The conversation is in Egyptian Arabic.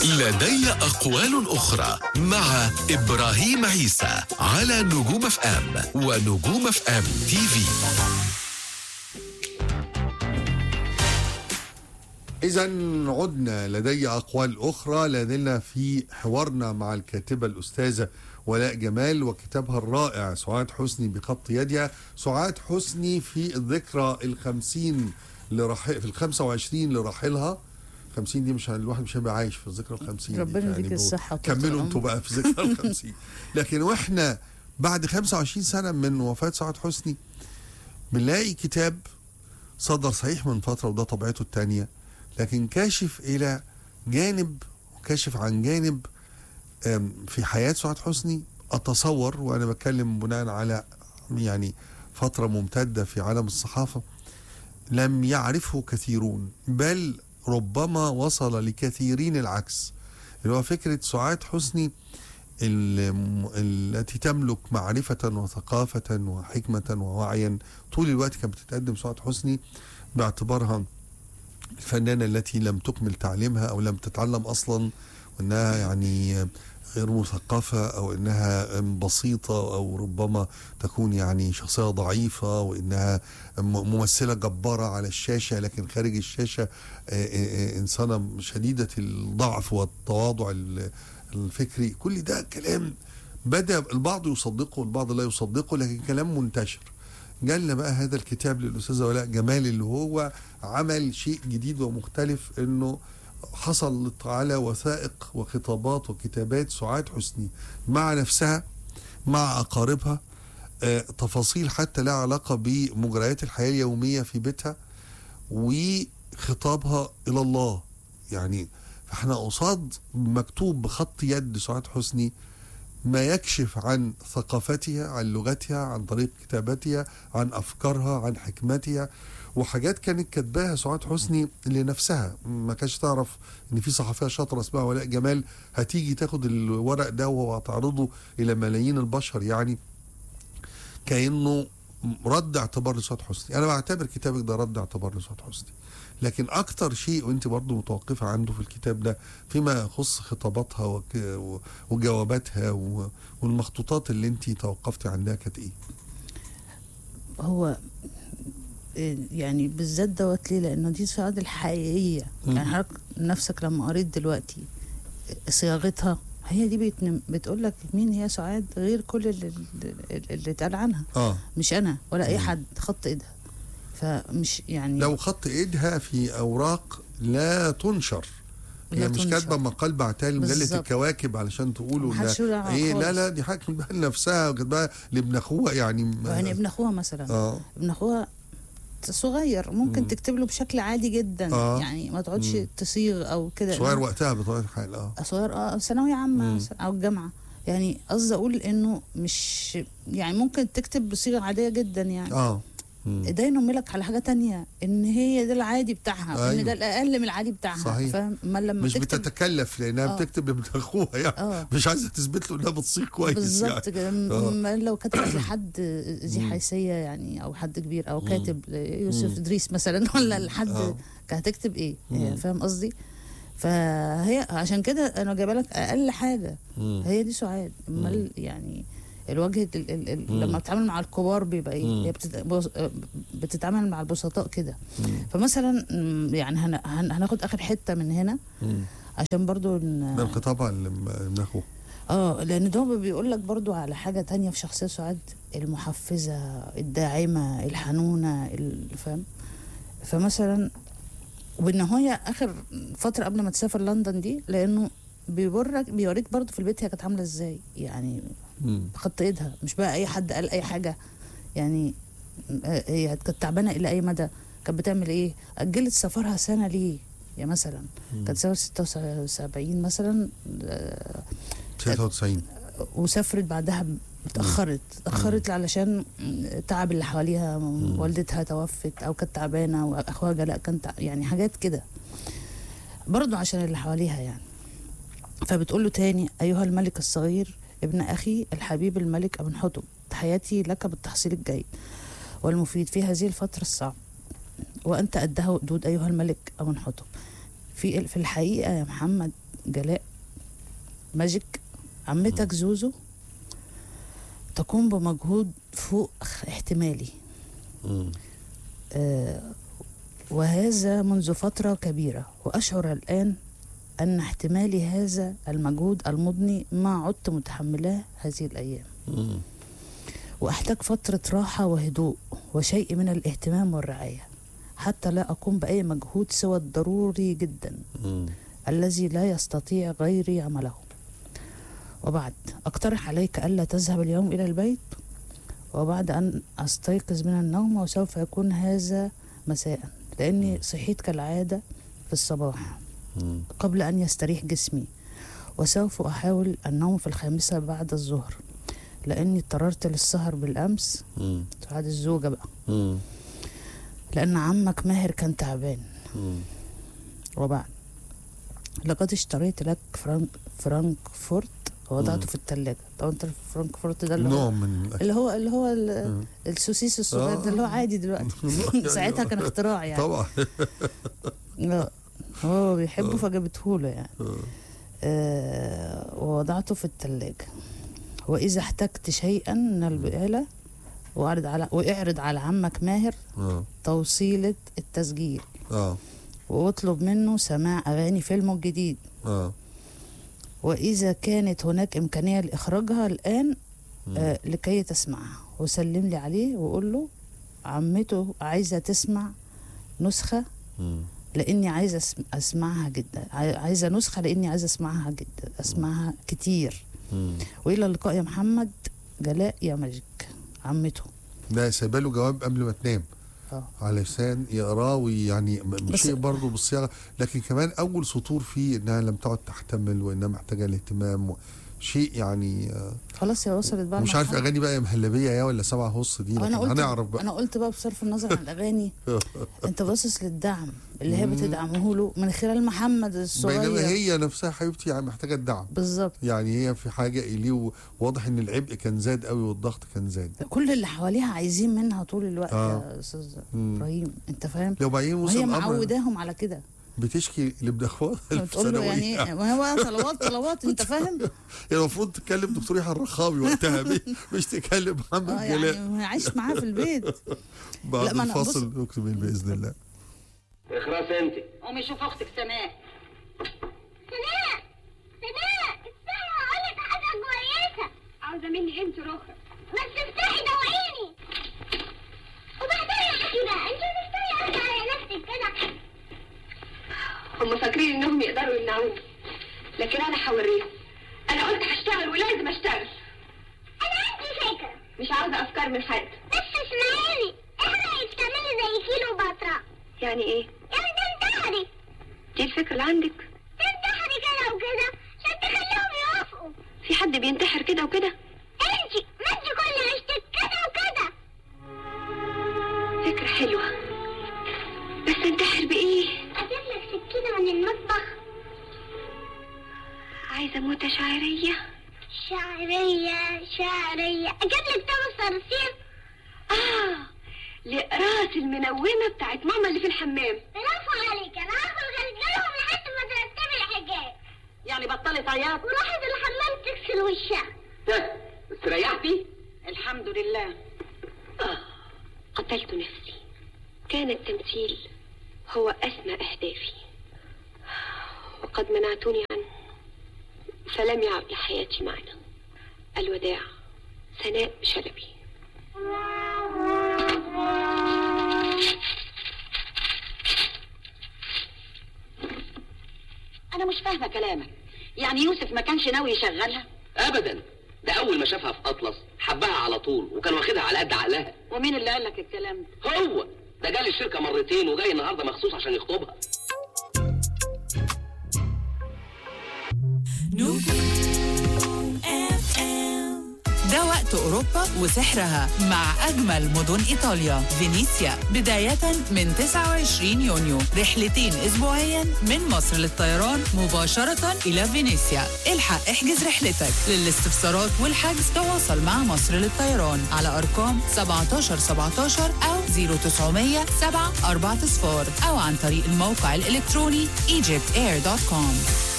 لدي أقوال أخرى مع إبراهيم عيسى على نجوم اف ام ونجوم اف ام تي في إذا عدنا لدي أقوال أخرى لازلنا في حوارنا مع الكاتبة الأستاذة ولاء جمال وكتابها الرائع سعاد حسني بخط يدها سعاد حسني في الذكرى الخمسين لرحل في الخمسة وعشرين لرحلها 50 دي مش ه- الواحد مش هيبقى عايش في الذكرى ال 50 دي. ربنا يديك بقول- الصحة وطول كملوا العمر. انتوا بقى في ذكرى ال 50 لكن واحنا بعد 25 سنة من وفاة سعاد حسني بنلاقي كتاب صدر صحيح من فترة وده طبيعته الثانية لكن كاشف إلى جانب كاشف عن جانب آم، في حياة سعاد حسني أتصور وأنا بتكلم بناء على يعني فترة ممتدة في عالم الصحافة لم يعرفه كثيرون بل ربما وصل لكثيرين العكس اللي هو فكرة سعاد حسني الم- التي تملك معرفة وثقافة وحكمة ووعيا طول الوقت كانت بتتقدم سعاد حسني باعتبارها الفنانة التي لم تكمل تعليمها أو لم تتعلم أصلا وأنها يعني غير مثقفة أو أنها بسيطة أو ربما تكون يعني شخصية ضعيفة وأنها م- ممثلة جبارة على الشاشة لكن خارج الشاشة آه، آه، آه، إنسانة شديدة الضعف والتواضع ال- الفكري كل ده كلام بدأ البعض يصدقه والبعض لا يصدقه لكن كلام منتشر جالنا بقى هذا الكتاب للأستاذة ولاء جمال اللي هو عمل شيء جديد ومختلف انه حصل على وثائق وخطابات وكتابات سعاد حسني مع نفسها مع أقاربها آه، تفاصيل حتى لها علاقة بمجريات الحياة اليومية في بيتها وخطابها إلى الله يعني فاحنا قصاد مكتوب بخط يد سعاد حسني ما يكشف عن ثقافتها عن لغتها عن طريقة كتابتها عن أفكارها عن حكمتها وحاجات كانت كاتباها سعاد حسني لنفسها ما كانش تعرف ان في صحفيه شاطره اسمها ولاء جمال هتيجي تاخد الورق ده وهتعرضه الى ملايين البشر يعني كانه رد اعتبار لسعاد حسني انا بعتبر كتابك ده رد اعتبار لسعاد حسني لكن اكتر شيء وانت برضو متوقفه عنده في الكتاب ده فيما يخص خطاباتها وك- وجواباتها و- والمخطوطات اللي انت توقفتي عندها كانت ايه هو إيه يعني بالذات دوت ليه لانه دي سعاد الحقيقيه مم. يعني حضرتك نفسك لما قريت دلوقتي صياغتها هي دي بتنم بتقول لك مين هي سعاد غير كل اللي, اللي اتقال عنها اه مش انا ولا اي مم. حد خط ايدها فمش يعني لو خط ايدها في اوراق لا تنشر لا هي مش تنشر. كاتبه مقال بعتها لمجله بالظبط. الكواكب علشان تقولوا محدش إن- يقول ايه لا خالص. لا دي حاجه كاتباها لنفسها وكاتباها لابن اخوها يعني يعني ابن اخوها مثلا اه ابن اخوها صغير ممكن مم. تكتب له بشكل عادي جدا آه. يعني ما تقعدش مم. تصيغ او كده صغير وقتها بطبيعه الحال اه صغير اه ثانويه عامه مم. مثلاً او الجامعه يعني قصدي اقول انه مش يعني ممكن تكتب بصيغه عاديه جدا يعني اه مم. ده ينملك على حاجه تانية ان هي ده العادي بتاعها أيوة. ان ده الاقل من العادي بتاعها صحيح. فاهم ما لما مش تكتب بتتكلف لانها آه. بتكتب لابن اخوها يعني اه مش عايزه تثبت له انها بتصيغ كويس بالظبط يعني كده آه. م- لو كتبت لحد ذي مم. حيثيه يعني او حد كبير او مم. كاتب يوسف مم. ادريس مثلا ولا لحد آه. كانت هتكتب ايه مم. فاهم قصدي فهي عشان كده انا جايبه لك اقل حاجه مم. هي دي سعاد امال يعني الوجه ال ال ال مم. لما بتتعامل مع الكبار بيبقى مم. ايه هي بتت... بص- بتتعامل مع البسطاء كده مم. فمثلا م، يعني هن... هن... هناخد اخر حته من هنا مم. عشان برضو ن... ده خطابها لابن اخوه اه لان ده بيقول لك برضو على حاجه تانية في شخصيه سعاد المحفزه الداعمه الحنونه ال- فاهم فمثلا وان هي اخر فتره قبل ما تسافر لندن دي لانه بيورك بيوريك برضو في البيت هي كانت عامله ازاي يعني مم. بخط ايدها مش بقى اي حد قال اي حاجه يعني آه، هي كانت تعبانه الى اي مدى كانت بتعمل ايه اجلت سفرها سنه ليه يا مثلا مم. كانت سنه 76 مثلا آه، 93 وسافرت بعدها اتأخرت اتأخرت علشان تعب اللي حواليها مم. والدتها توفت أو كانت تعبانة وأخوها جلاء كان تع... يعني حاجات كده برضو عشان اللي حواليها يعني فبتقول له تاني أيها الملك الصغير ابن أخي الحبيب الملك أبن حتم تحياتي لك بالتحصيل الجيد والمفيد في هذه الفترة الصعبة وأنت قدها وقدود أيها الملك أبن حتم في في الحقيقة يا محمد جلاء ماجيك عمتك زوزو تقوم بمجهود فوق احتمالي مم. آه، وهذا منذ فترة كبيرة وأشعر الآن أن احتمالي هذا المجهود المضني ما عدت متحملاه هذه الأيام مم. وأحتاج فترة راحة وهدوء وشيء من الاهتمام والرعاية حتى لا أقوم بأي مجهود سوى الضروري جدا مم. الذي لا يستطيع غيري عمله وبعد أقترح عليك ألا تذهب اليوم إلى البيت وبعد أن أستيقظ من النوم وسوف يكون هذا مساء لأني صحيت كالعادة في الصباح مم. قبل أن يستريح جسمي وسوف أحاول النوم في الخامسة بعد الظهر لأني اضطررت للسهر بالأمس مم. سعاد الزوجة بقى مم. لأن عمك ماهر كان تعبان مم. وبعد لقد اشتريت لك فرانك فرانكفورت ووضعته مم. في الثلاجة طبعا انت فرانكفورت ده اللي هو نوع من الأكل. اللي هو اللي هو ال- مم. السوسيس الصغير ده اللي هو عادي دلوقتي ساعتها كان اختراع يعني طبعا لا هو بيحبه فجابته له يعني آه. آه ووضعته في الثلاجة وإذا احتجت شيئا من البقالة واعرض على واعرض على عمك ماهر اه توصيلة التسجيل اه واطلب منه سماع أغاني فيلمه الجديد اه وإذا كانت هناك إمكانية لإخراجها الآن آه لكي تسمعها وسلم لي عليه وقول له عمته عايزة تسمع نسخة مم. لاني عايزه أسم- اسمعها جدا عاي- عايزه نسخه لاني عايزه اسمعها جدا اسمعها كتير مم. والى اللقاء يا محمد جلاء يا ماجيك عمته ده سايبه له جواب قبل ما تنام اه علشان يقراه ويعني م- بس- شيء برضه بالصياغه لكن كمان اول سطور فيه انها لم تعد تحتمل وانها محتاجه الاهتمام و- شيء يعني آه، خلاص يا وصلت بقى مش عارف المرحلة. اغاني بقى يا مهلبيه يا ولا سبعة هص دي انا لكن قلت هنعرف بقى انا قلت بقى بصرف النظر عن الاغاني انت باصص للدعم اللي هي بتدعمه له من خلال محمد بينما الصغير هي نفسها حبيبتي يعني محتاجه الدعم بالظبط يعني هي في حاجه اليه وواضح ان العبء كان زاد قوي والضغط كان زاد كل اللي حواليها عايزين منها طول الوقت آه. يا استاذ مم. ابراهيم انت فاهم لو بعدين وصل وهي الامر معوداهم على كده بتشكي لابن بتقول له يعني ما هو طلبات طلبات انت فاهم المفروض تكلم دكتور يحيى الرخاوي وقتها مش تكلم محمد اه جلال يعني عايش معاه في البيت بعد لا، ما أنا الفاصل نكمل باذن الله اخرس انت قومي شوف اختك سماء سناء سناء استنى اقول لك حاجه كويسه عاوزه مني انت رخر بس افتحي دوقيني وبعدين يا اخي بقى انت مستني على نفسك كده هم فاكرين انهم يقدروا يمنعوني لكن انا هوريهم انا قلت هشتغل ولازم اشتغل انا عندي فكره مش عاوزه افكار من حد بس اسمعيني ايه رايك تعملي زي كيلو بطرة يعني ايه يعني تنتحري دي الفكره اللي عندك تنتحري كده وكده عشان تخليهم يوافقوا في حد بينتحر كده وكده انت ما انت كل عيشتك كده وكده فكره حلوه بس انتحر بايه اجيب لك سكينه من المطبخ عايزه موتة شاعريه شعرية شعرية أجيب لك طبق صراصير اه الاقراص المنومه بتاعت ماما اللي في الحمام برافو عليك أنا هاخد غلجلهم لحد ما ترتبي الحكاية يعني بطلت عياط وراحت الحمام تغسل وشها ها استريحتي الحمد لله آه قتلت نفسي كان التمثيل هو أسمى أهدافي وقد منعتني عنه فلم يعد لحياتي معنى الوداع سناء شلبي انا مش فاهمه كلامك يعني يوسف ما كانش ناوي يشغلها ابدا ده اول ما شافها في اطلس حبها على طول وكان واخدها على قد عقلها ومين اللي قال لك الكلام ده هو ده جالي الشركه مرتين وجاي النهارده مخصوص عشان يخطبها ده وقت أوروبا وسحرها مع أجمل مدن إيطاليا فينيسيا بداية من 29 يونيو رحلتين أسبوعيا من مصر للطيران مباشرة إلى فينيسيا الحق احجز رحلتك للاستفسارات والحجز تواصل مع مصر للطيران على أرقام 17 17 أو 0900 7 4 صفار أو عن طريق الموقع الإلكتروني egyptair.com